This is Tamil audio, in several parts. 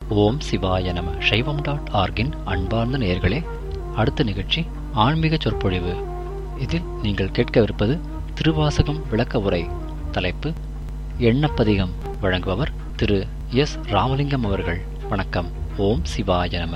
ஓம் சிவாய நம சைவம் டாட் ஆர்கின் அன்பார்ந்த நேயர்களே அடுத்த நிகழ்ச்சி ஆன்மீக சொற்பொழிவு இதில் நீங்கள் கேட்கவிருப்பது திருவாசகம் விளக்க உரை தலைப்பு எண்ணப்பதிகம் வழங்குபவர் திரு எஸ் ராமலிங்கம் அவர்கள் வணக்கம் ஓம் சிவாய நம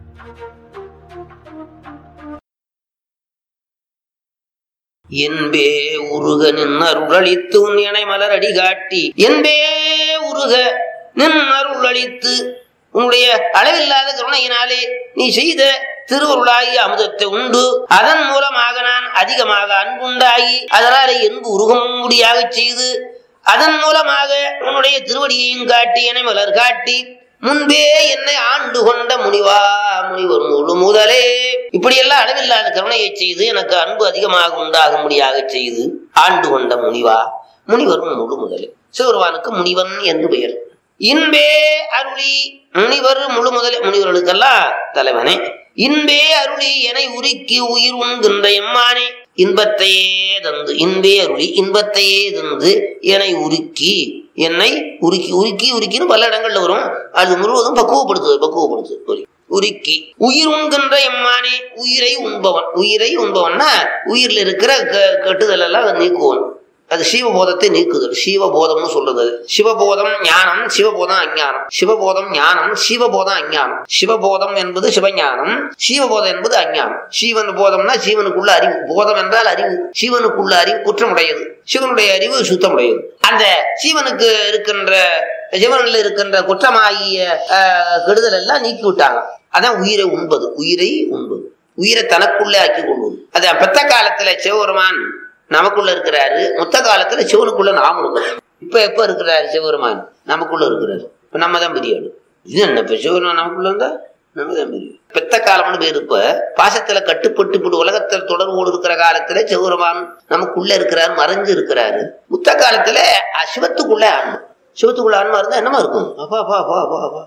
என்பே உருக நின் அருளளித்து உன் இணை மலரடி காட்டி என்பே உருக நின் அருளளித்து உன்னுடைய அளவில்லாத கருணையினாலே நீ செய்த திருவருளாகி அமுதத்தை உண்டு அதன் மூலமாக நான் அதிகமாக அன்புண்டாகி அதனாலே என்பு உருகும்படியாக செய்து அதன் மூலமாக உன்னுடைய திருவடியையும் காட்டி என மலர் காட்டி முன்பே என்னை ஆண்டு கொண்ட முனிவா முனிவர் முழு முதலே இப்படியெல்லாம் அளவில்லாத கருணையை செய்து எனக்கு அன்பு அதிகமாக உண்டாகும்படியாக செய்து ஆண்டு கொண்ட முனிவா முனிவர் முழு முதலே சிவருவானுக்கு முனிவன் என்று பெயர் இன்பே அருளி முனிவர் முழு முதலே முனிவர்களுக்கெல்லாம் தலைவனே இன்பே அருளி என உருக்கி உயிர் உண்கின்ற எம்மானே இன்பத்தையே தந்து இன்பே அருளி இன்பத்தையே தந்து என்னை உருக்கி என்னை உருக்கி உருக்கி உருக்கின்னு பல இடங்கள்ல வரும் அது முழுவதும் பக்குவப்படுத்துவது பக்குவப்படுத்துவது உருக்கி உயிர் உண்கின்ற எம்மானே உயிரை உண்பவன் உயிரை உண்பவன்னா உயிரில் இருக்கிற கெட்டுதல் எல்லாம் நீக்குவன் அது சிவபோதத்தை நீக்குதல் சிவபோதம்னு சொல்றது சிவபோதம் ஞானம் சிவபோதம் அஞ்ஞானம் சிவபோதம் ஞானம் சிவபோதம் அஞ்ஞானம் சிவபோதம் என்பது சிவஞானம் சிவபோதம் என்பது அஞ்ஞானம் சீவன் போதம்னா சீவனுக்குள்ள அறிவு போதம் என்றால் அறிவு சீவனுக்குள்ள அறிவு குற்றமுடையது சிவனுடைய அறிவு சுத்தமுடையது அந்த சீவனுக்கு இருக்கின்ற சிவனில் இருக்கின்ற குற்றமாகிய கெடுதல் எல்லாம் நீக்கி விட்டாங்க அதான் உயிரை உண்பது உயிரை உண்பது உயிரை தனக்குள்ளே ஆக்கி கொள்வது அதான் பெத்த காலத்துல சிவபெருமான் நமக்குள்ள இருக்கிறாரு மொத்த காலத்துல சிவனுக்குள்ள நாம இருக்கிறோம் இப்ப எப்ப இருக்கிறாரு சிவபெருமான் நமக்குள்ள இருக்கிறாரு இப்ப நம்ம தான் பெரிய ஆளு இது என்ன இப்ப சிவபெருமான் நமக்குள்ள இருந்தா நம்ம தான் பெரிய பெத்த காலம்னு பேர் இப்ப பாசத்துல கட்டுப்பட்டு இப்படி உலகத்துல தொடர்போடு இருக்கிற காலத்துல சிவபெருமான் நமக்குள்ள இருக்கிறாரு மறைஞ்சு இருக்கிறாரு முத்த காலத்துல சிவத்துக்குள்ள ஆன்மா சிவத்துக்குள்ள ஆன்மா இருந்தா என்னமா இருக்கும் அப்பா அப்பா அப்பா அப்பா அப்பா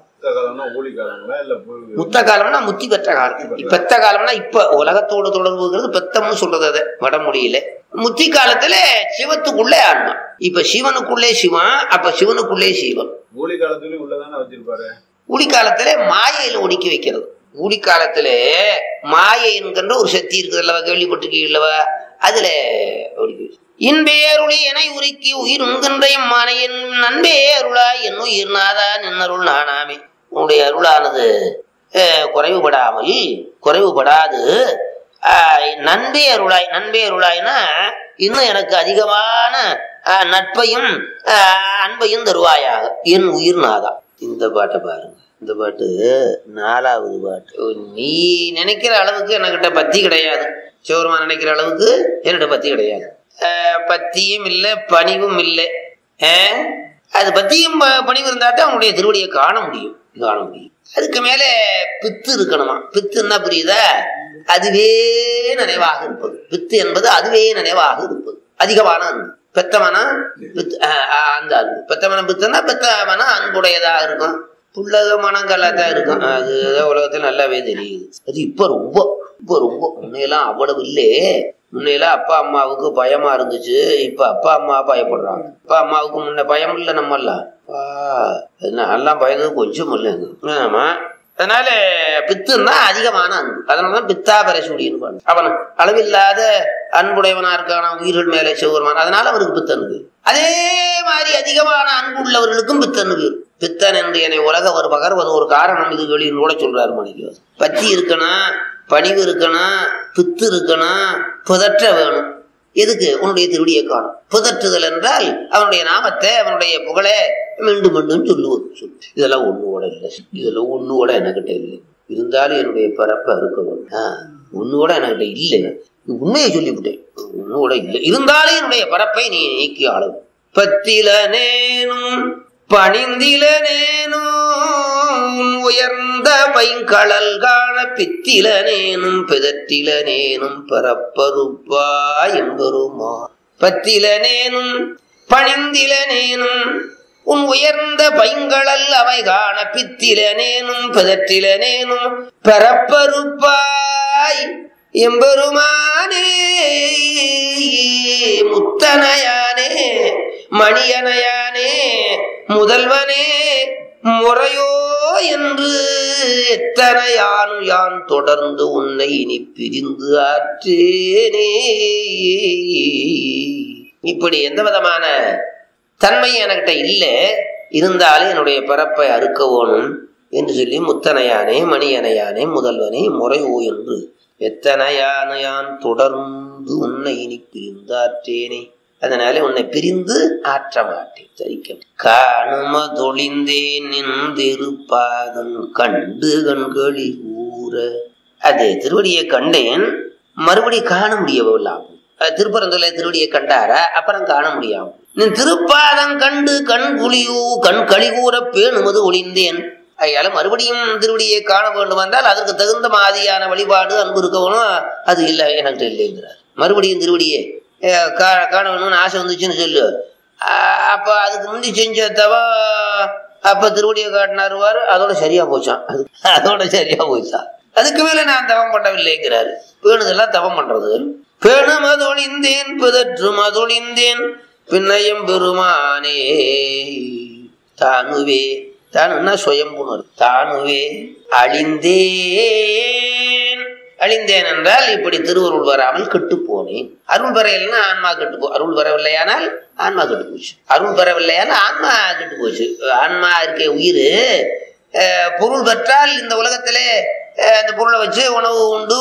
முத்த காலம்னா முத்தி பெற்ற காலம் பெத்த காலம்னா இப்ப உலகத்தோட தொடர்புங்கிறது பெத்தம்னு சொல்றது அதை வடமொழியில முத்தி காலத்துல சிவத்துக்குள்ளே ஆன்மா இப்ப சிவனுக்குள்ளே சிவன் அப்ப சிவனுக்குள்ளே சிவன் ஊழி காலத்துலயும் உள்ளதானே வச்சிருப்பாரு ஊழி காலத்துல மாயையில ஒடுக்கி வைக்கிறது ஊழி காலத்துல மாயை என்கின்ற ஒரு சக்தி இருக்குது அல்லவா கேள்விப்பட்டிருக்கீங்களவா அதுல ஒடுக்கி வச்சு இன்பேருளி என உருக்கி உயிர் உண்கின்ற மானையின் நண்பே அருளாய் என் உயிர் நாதா நின்னருள் நானாமே உன்னுடைய அருளானது குறைவுபடாமல் குறைவுபடாது நண்பே அருளாய் நண்பே அருளாய்னா இன்னும் எனக்கு அதிகமான நட்பையும் அன்பையும் தருவாயாக என் உயிர் நாதா இந்த பாட்டை பாருங்க இந்த பாட்டு நாலாவது பாட்டு நீ நினைக்கிற அளவுக்கு என்கிட்ட பத்தி கிடையாது சிவருமா நினைக்கிற அளவுக்கு என்னிட்ட பத்தி கிடையாது பத்தியும் இல்லை பணிவும் இல்லை அது பத்தியும் பணிவு இருந்தா தான் அவனுடைய திருவடியை காண முடியும் காண முடியும் அதுக்கு மேல பித்து இருக்கணுமா பித்துன்னா புரியுதா அதுவே நினைவாக இருப்பது பித்து என்பது அதுவே நினைவாக இருப்பது அதிகமான அன்பு பெத்தமனா பித்து அந்த அன்பு பெத்தமன பித்துனா பெத்தமனா அன்புடையதாக இருக்கும் புள்ளக மனங்களாத்தான் இருக்கும் அது உலகத்தில் நல்லாவே தெரியுது அது இப்ப ரொம்ப இப்ப ரொம்ப முன்னையெல்லாம் அவ்வளவு இல்லையே முன்னையெல்லாம் அப்பா அம்மாவுக்கு பயமா இருந்துச்சு இப்ப அப்பா அம்மா பயப்படுறாங்க அப்பா அம்மாவுக்கு முன்ன பயம் இல்லை நம்மெல்லாம் எல்லாம் பயந்தது கொஞ்சம் இல்லைங்க ஆமா அதனால பித்துன்னா அதிகமான அன்பு அதனாலதான் பித்தா பரசூடின்னு அவன் அளவில்லாத அன்புடையவனா இருக்கான உயிர்கள் மேலே சிவருமான் அதனால அவருக்கு பித்தனுக்கு அதே மாதிரி அதிகமான அன்பு உள்ளவர்களுக்கும் பித்தனுக்கு பித்தன் என்று என்னை உலக ஒரு பகர்வது ஒரு காரணம் இது வெளியில் கூட சொல்றாரு மணிக்கு பத்தி இருக்கணும் பணிவு இருக்கணும் பித்து இருக்கணும் புதற்ற வேணும் எதுக்கு உன்னுடைய திருடியை காணும் புதற்றுதல் என்றால் அவனுடைய நாமத்தை அவனுடைய புகழை மீண்டும் மீண்டும் சொல்லுவது சொல்லு இதெல்லாம் ஒண்ணு கூட இல்லை இதெல்லாம் ஒண்ணு கூட என்கிட்ட இல்லை இருந்தாலும் என்னுடைய பரப்பை இருக்கணும் ஒண்ணு கூட என்கிட்ட இல்லை உண்மையை சொல்லிவிட்டேன் ஒண்ணு கூட இல்லை இருந்தாலும் என்னுடைய பரப்பை நீ நீக்கி ஆளும் பத்தில நேனும் பணிந்தில நேனும் உயர்ந்த பைங்கடல் காண பித்தில நேனும் பிதற்றில நேனும் பரப்பருப்பா எம்பெருமா பத்தில நேனும் பணிந்தில நேனும் உன் உயர்ந்த பைங்கடல் அவை காண பித்திலனேனும் பதற்றிலனேனும் பரப்பருப்பாய் எம்பெருமானே முத்தனையானே மணியனையானே முதல்வனே முறையோ என்று எத்தனையான் யான் தொடர்ந்து உன்னை இனி பிரிந்து ஆற்றேனே இப்படி எந்த விதமான தன்மை என்கிட்ட இல்லை இருந்தாலும் என்னுடைய பிறப்பை அறுக்க வேணும் என்று சொல்லி முத்தனையானே மணியனையானே முதல்வனே முறையோ என்று எத்தனையான யான் தொடர்ந்து உன்னை இனி பிரிந்தாற்றேனே அதனால உன்னை பிரிந்து ஆற்ற மாட்டேன் சரிக்க காணுமதொழிந்தேன் நின்றிருப்பாதன் கண்டு கண்களி ஊற அது திருவடியை கண்டேன் மறுபடி காண முடியவில்லாம் திருப்பரந்துல திருவடியை கண்டாரா அப்புறம் காண முடியாம நீ திருப்பாதம் கண்டு கண் குழியூ கண் கழிகூற பேணுமது ஒளிந்தேன் அதனால மறுபடியும் திருவடியை காண வேண்டும் என்றால் அதற்கு தகுந்த மாதிரியான வழிபாடு அன்பு இருக்கணும் அது இல்லை எனக்கு இல்லைங்கிறார் மறுபடியும் திருவடியை அஹ், கா- காண வேணும்னு ஆசை வந்துச்சுன்னு சொல்லு அஹ், அப்ப அதுக்கு முந்தி செஞ்ச தவ அப்ப திருவடியை காட்டினாருவாரு அதோட சரியா போச்சான் அது அதோட சரியா போச்சான் அதுக்கு மேல நான் தவம் பண்ணவில்லைங்கிறாரு பேணுதெல்லாம் தவம் பண்றது பேணு மதொழிந்தேன் பிதற்று மதொழிந்தேன் பின்னையும் பெருமானே தானுவே தானுன்னா சுயம்புணர் தானுவே அழிந்தேன் அழிந்தேன் என்றால் இப்படி திருவருள் வராமல் கெட்டு போனேன் அருள் பெறையல்னா ஆன்மா கெட்டு போ அருள் பெறவில்லையானால் ஆன்மா கெட்டு போச்சு அருள் பெறவில்லையானால் ஆன்மா கெட்டு போச்சு ஆன்மா இருக்க உயிர் அஹ், பொருள் பெற்றால் இந்த உலகத்திலே அஹ், அந்த பொருளை வச்சு உணவு உண்டு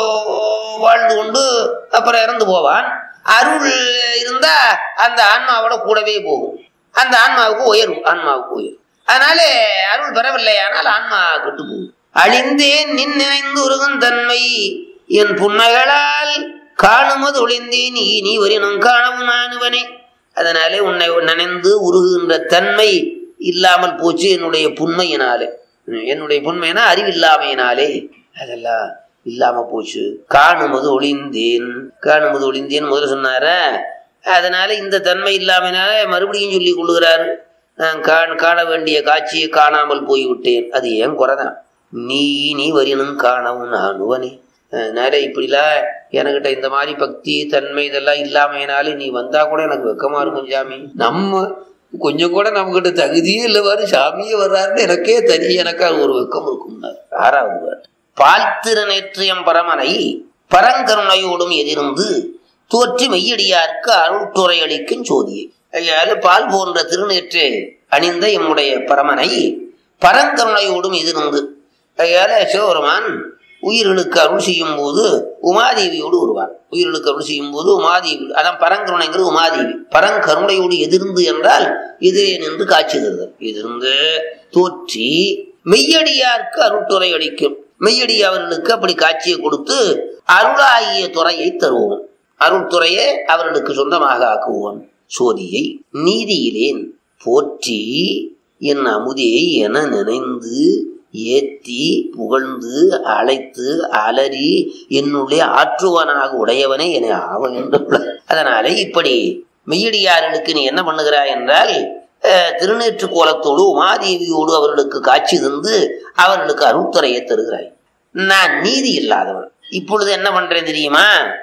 வாழ்ந்து கொண்டு அப்புறம் இறந்து போவான் அருள் இருந்தா அந்த ஆன்மாவோட கூடவே போகும் அந்த ஆன்மாவுக்கு உயர்வு ஆன்மாவுக்கு உயர்வு அதனால அருள் பெறவில்லையானால் ஆன்மா கெட்டு போகும் அழிந்தேன் நின் நினைந்து உருகும் தன்மை என் புன்மைகளால் காணுமது ஒளிந்தேன் நீ நீ வரினும் காணவும் நானுவனே அதனாலே உன்னை நினைந்து உருகுகின்ற தன்மை இல்லாமல் போச்சு என்னுடைய புண்மையினாலே ம், என்னுடைய புண்மைனா அறிவில்லாமையினாலே அதெல்லாம் இல்லாம போச்சு காணுமது ஒளிந்தேன் காணுமது ஒளிந்தேன் முதல்ல சொன்னார அதனால இந்த தன்மை இல்லாமையினால மறுபடியும் சொல்லி கொள்ளுகிறாரு நான் காண காண வேண்டிய காட்சியை காணாமல் போய்விட்டேன் அது ஏன் குறைதான் நீ நீ வரினும் காணவும் நானுவனே அதனால இப்படிலாம் என்கிட்ட இந்த மாதிரி பக்தி தன்மை இதெல்லாம் இல்லாமையினாலே நீ வந்தா கூட எனக்கு வெக்கமா இருக்கும் சாமி நம்ம கொஞ்சம் கூட நம்மகிட்ட தகுதியே இல்லவாரு சாமியே வர்றாருன்னு எனக்கே தனி எனக்கா ஒரு வெக்கம் இருக்கும் ஆறாவது பாட்டு பால்திரு நேற்றியம் பரமனை பரங்கருணையோடும் எதிர்ந்து தோற்றி மெய்யடியார்க்கு அருள்துறை அளிக்கும் சோதியை ஐயால பால் போன்ற திருநேற்று அணிந்த எம்முடைய பரமனை பரங்கருணையோடும் எதிர்ந்து ஐயால சிவபெருமான் உயிர்களுக்கு அருள் செய்யும் போது உமாதேவியோடு வருவார் உயிர்களுக்கு அருள் செய்யும் போது உமாதேவி அதான் பரங்கருணைங்கிறது உமாதேவி பரங்கருணையோடு எதிர்ந்து என்றால் எதிரே நின்று காட்சி தருதல் எதிர்ந்து தோற்றி மெய்யடியார்க்கு அருள்துறை அளிக்கும் மெய்யடி அவர்களுக்கு அப்படி காட்சியை கொடுத்து அருளாகிய துறையை தருவோம் அருள்துறையை அவர்களுக்கு சொந்தமாக ஆக்குவோம் சோதியை நீதியிலேன் போற்றி என் அமுதே என நினைந்து ஏத்தி புகழ்ந்து அழைத்து அலறி என்னுள்ளே ஆற்றுவனாக உடையவனே என ஆவ வேண்டும் அதனாலே இப்படி மெய்யடியார்களுக்கு நீ என்ன பண்ணுகிறாய் என்றால் அஹ், திருநேற்று கோலத்தோடு உமாதேவியோடு அவர்களுக்கு காட்சி தந்து அவர்களுக்கு அருள்துறையை தருகிறாய் நான் நீதி இல்லாதவன் இப்பொழுது என்ன பண்றேன் தெரியுமா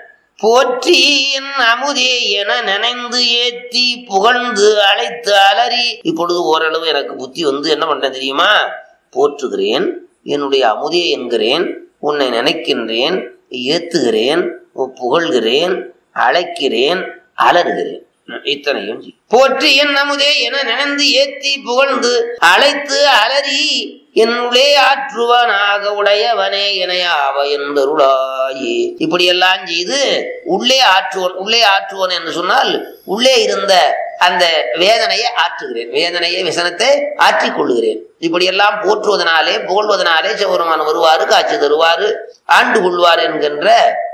போற்றி என் அமுதே என நினைந்து ஏத்தி புகழ்ந்து அழைத்து அலறி இப்பொழுது ஓரளவு எனக்கு புத்தி வந்து என்ன பண்றேன் தெரியுமா போற்றுகிறேன் என்னுடைய அமுதே என்கிறேன் உன்னை நினைக்கின்றேன் ஏத்துகிறேன் புகழ்கிறேன் அழைக்கிறேன் அலறுகிறேன் இத்தனையும் செய். போற்றி என் அமுதே என நினைந்து ஏத்தி புகழ்ந்து அழைத்து அலறி என்னுள்ளே ஆற்றுவனாக உடையவனே எனையாவ என்பருளாயே இப்படியெல்லாம் செய்து உள்ளே ஆற்றுவன் உள்ளே ஆற்றுவன் என்று சொன்னால் உள்ளே இருந்த அந்த வேதனையை ஆற்றுகிறேன் வேதனையை விசனத்தை ஆற்றிக் கொள்ளுகிறேன் இப்படியெல்லாம் போற்றுவதனாலே புகழ்வதனாலே சிவபெருமான் வருவாரு காட்சி தருவாரு ஆண்டு கொள்வார் என்கின்ற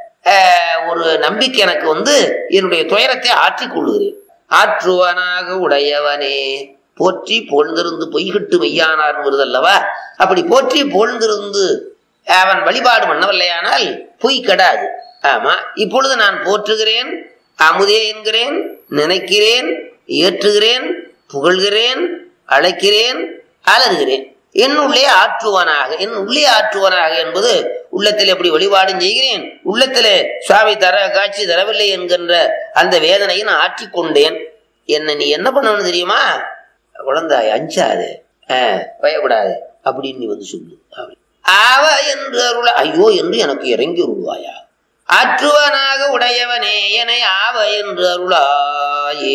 ஆஹ், ஒரு நம்பிக்கை எனக்கு வந்து என்னுடைய துயரத்தை ஆற்றிக் கொள்ளுகிறேன் ஆற்றுவனாக உடையவனே போற்றி புகழ்ந்திருந்து பொய்கிட்டு மெய்யானார் வருதல்லவா அப்படி போற்றி புகழ்ந்திருந்து அவன் வழிபாடு பண்ணவில்லையானால் பொய் கெடாது ஆமா இப்பொழுது நான் போற்றுகிறேன் அமுதே என்கிறேன் நினைக்கிறேன் ஏற்றுகிறேன் புகழ்கிறேன் அழைக்கிறேன் அலறுகிறேன் என்னுள்ளே ஆற்றுவனாக என் உள்ளே ஆற்றுவனாக என்பது உள்ளத்தில் எப்படி வழிபாடும் செய்கிறேன் உள்ளத்திலே சுவாமி தர காட்சி தரவில்லை என்கின்ற அந்த வேதனையை நான் ஆற்றிக் கொண்டேன் என்ன நீ என்ன பண்ணணும் தெரியுமா குழந்தாய் அஞ்சாது ஆஹ், பயப்படாதே அப்படின்னு நீ வந்து சொல்லு அப்படி. ஆவ என்று அருள ஐயோ என்று எனக்கு இறங்கி அருள்வாயா ஆற்றுவனாக உடையவனே என ஆவ என்று அருளாயே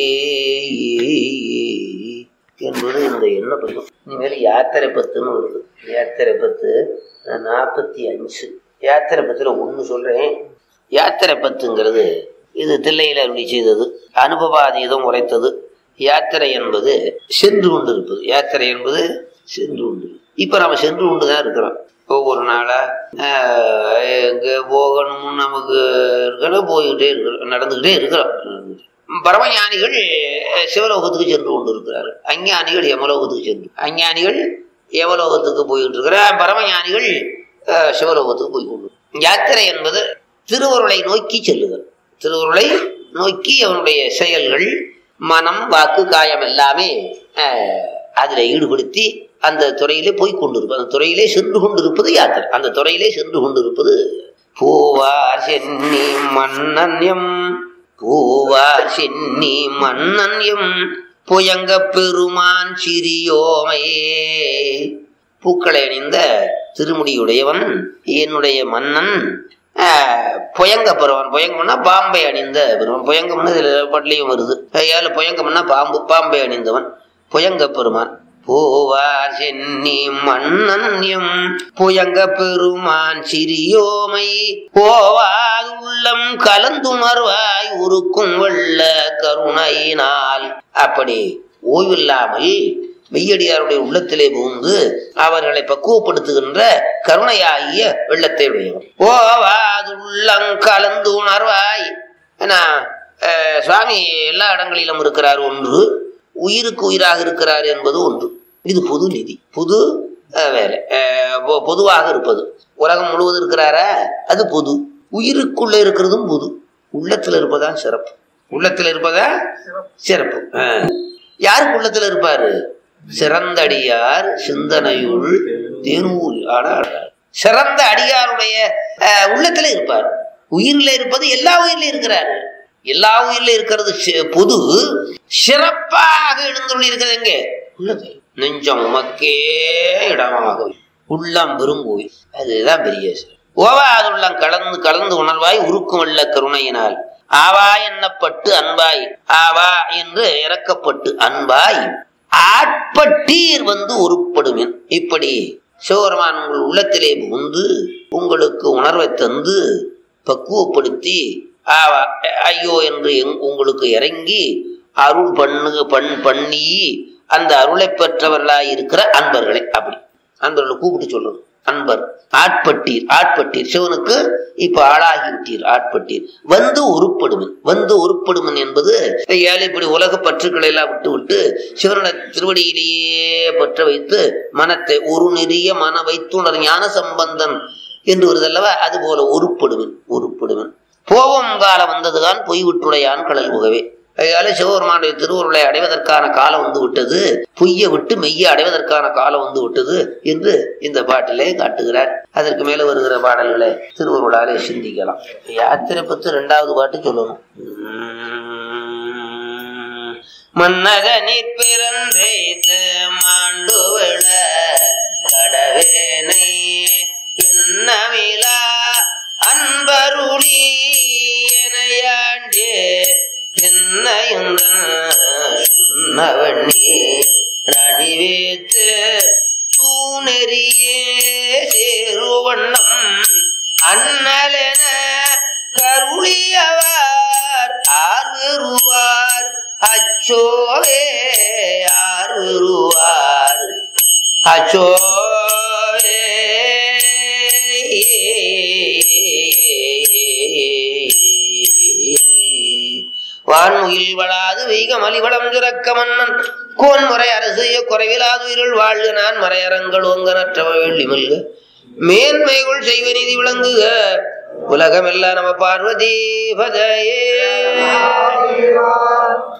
என்பது இந்த எண்ண பத்து இனிமேல் யாத்திரை பத்துன்னு வருது யாத்திரை பத்து நாற்பத்தி அஞ்சு யாத்திரை பத்துல ஒன்று சொல்றேன் யாத்திரை பத்துங்கிறது இது தில்லையில் அருளி செய்தது அனுபவாதீதம் உரைத்தது யாத்திரை என்பது சென்று கொண்டு இருப்பது யாத்திரை என்பது சென்று கொண்டு இப்ப நம்ம சென்று கொண்டு தான் இருக்கிறோம் ஒவ்வொரு நாளா ஆஹ், எங்க போகணும்னு நமக்கு இருக்கணும் போய்கிட்டே இருக்கிறோம் நடந்துகிட்டே இருக்கிறோம் பரமஞானிகள் சிவலோகத்துக்கு சென்று கொண்டு இருக்கிறார்கள் அஞ்ஞானிகள் யமலோகத்துக்கு சென்று அஞ்ஞானிகள் யமலோகத்துக்கு போய்கிட்டு இருக்கிறார் பரமஞானிகள் ஆஹ், சிவலோகத்துக்கு போய் கொண்டு யாத்திரை என்பது திருவருளை நோக்கி செல்லுதல் திருவருளை நோக்கி அவனுடைய செயல்கள் மனம் வாக்கு காயம் எல்லாமே ஆஹ், அதுல ஈடுபடுத்தி அந்த துறையிலே போய் கொண்டிருப்பது அந்த துறையிலே சென்று கொண்டிருப்பது யாத்திரை அந்த துறையிலே சென்று கொண்டிருப்பது பூவார் சென்னி மன்னன் எம் பூவார் சென்னி மன்னன் எம் புயங்க பெருமான் சிறியோமையே பூக்களை அணிந்த திருமுடியுடையவன் என்னுடைய மன்னன் ஆஹ், புயங்க பெருவன் புயங்கம்னா பாம்பை அணிந்த பெருவன் புயங்கம்னு இதுல பட்லையும் வருது ஏழு புயங்கம்னா பாம்பு பாம்பை அணிந்தவன் புயங்க பெருமான் பூவார் சென்னி மன்னன் எம் புயங்க பெருமான் சிறியோமை போவாது உள்ளம் கலந்துணர்வாய் உருக்கும் வெள்ள கருணையினால் அப்படி ஓய்வில்லாமல் மெய்யடியாருடைய உள்ளத்திலே புகுந்து அவர்களை பக்குவப்படுத்துகின்ற கருணையாகிய வெள்ளத்தை உடையவன் ஓவாது உள்ளம் கலந்து உணர்வாய் ஏன்னா அஹ், சுவாமி எல்லா இடங்களிலும் இருக்கிறார் ஒன்று உயிருக்கு உயிராக இருக்கிறார் என்பது ஒன்று இது பொது நிதி புது அஹ், வேலை அஹ், பொ- பொதுவாக இருப்பது உலகம் முழுவதும் இருக்கிறாரா அது பொது உயிருக்குள்ள இருக்கிறதும் பொது உள்ளத்துல இருப்பதான் சிறப்பு உள்ளத்துல இருப்பதா சிறப்பு அஹ். யாருக்கு உள்ளத்துல இருப்பாரு சிறந்தடியார் சிந்தனையுள் தேனூர் ஆடார் சிறந்த அடியாருடைய அஹ், உள்ளத்துல இருப்பார் உயிரில இருப்பது எல்லா உயிரிலும் இருக்கிறார் எல்லா உயிரிலும் இருக்கிறது சி- பொது சிறப்பாக எழுந்துள்ளி இருக்கிறது எங்கே உள்ளது நெஞ்சம் உமக்கே இடமாக உள்ளம் பெருங்கோயில் அதுதான் பெரிய சிறப்பு. ஓவாது உள்ளம் கலந்து கலந்து உணர்வாய் உருக்கும் வெள்ள கருணையினால் ஆவா எண்ணப்பட்டு அன்பாய் ஆவா என்று இறக்கப்பட்டு அன்பாய் ஆட்பட்டீர் வந்து உருப்படுவேன் இப்படி சிவபெருமான் உங்கள் உள்ளத்திலே புகுந்து உங்களுக்கு உணர்வை தந்து பக்குவப்படுத்தி ஆவா ஐயோ என்று எங்- உங்களுக்கு இறங்கி அருள் பண்ணு பண் பண்ணி அந்த அருளை பெற்றவர்களாய் இருக்கிற அன்பர்களை அப்படி அன்பர்களை கூப்பிட்டு சொல்றது அன்பர் ஆட்பட்டீர் ஆட்பட்டீர் சிவனுக்கு இப்ப ஆளாகி விட்டீர் ஆட்பட்டீர் வந்து உருப்படுவன் வந்து உருப்படுவன் என்பது ஏழை இப்படி உலக பற்றுக்களை எல்லாம் விட்டு விட்டு சிவனுடைய திருவடியிலேயே பற்ற வைத்து மனத்தை ஒரு நெறிய மன வைத்துணர் ஞான சம்பந்தன் என்று வருதல்லவா அது போல உருப்படுவன் உருப்படுவன் போவோம் காலம் வந்ததுதான் பொய் விட்டுடையான் கடல் புகவே அதனால சிவபெருமானுடைய திருவுருளை அடைவதற்கான காலம் வந்து விட்டது பொய்யை விட்டு மெய்யை அடைவதற்கான காலம் வந்து விட்டது என்று இந்த பாட்டிலே காட்டுகிறார் அதற்கு மேல வருகிற பாடல்களை திருவுருளாலே சிந்திக்கலாம் யாத்திரை பத்து ரெண்டாவது பாட்டு சொல்லணும் உம். மன்னகனிற் பிறந்தேத்து மாண்டு விழ கடவேனை இன்னமிலா அன்பருளி எனையாண்டே என்னையுந்தன் சொன்னவண்ணி ரணிவேத்து தூணெறியே சேருவண்ணம் அண்ணலென கருளியவர் ஆர் வருவார் அச்சோவே ஆர் வருவார் அச்சோவே வான்முகில் வளாது வெய்க மலிவளம் சுரக்க மன்னன் கோன்முறை அரசு குறைவிலாது உயிர்கள் வாழ்க நான் மறையரங்கள் ஓங்க நற்றவ வெள்ளி மல்க மேன்மைகள் செய்வ நீதி விளங்குக உலகமெல்லாம் நம பார்வதி பதையே